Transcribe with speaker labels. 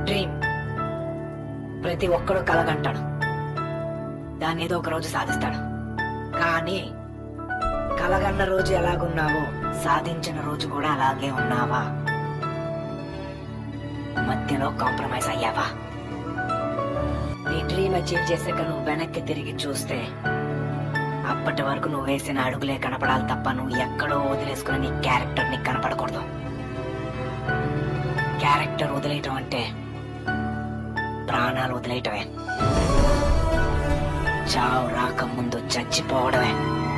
Speaker 1: dream ప్రతి ఒక్కడు కలగంటాడు దాన్ని ఏదో ఒక రోజు సాధిస్తాడు కానీ కలగన్న రోజు ఎలాగున్నావో సాధించిన రోజు కూడా అలాగే ఉన్నావా మధ్యలో కాంప్రమైజ్ అయ్యావా నీ డ్రీమ్ అచీవ్ చేసాక నువ్వు వెనక్కి తిరిగి చూస్తే అప్పటి వరకు నువ్వు వేసిన అడుగులే కనపడాలి తప్ప నువ్వు ఎక్కడో వదిలేసుకుని నీ క్యారెక్టర్ నీకు కనపడకూడదు క్యారెక్టర్ వదిలేయటం అంటే ప్రాణాలు వదిలేయటమే చావు రాకముందు చచ్చిపోవడమే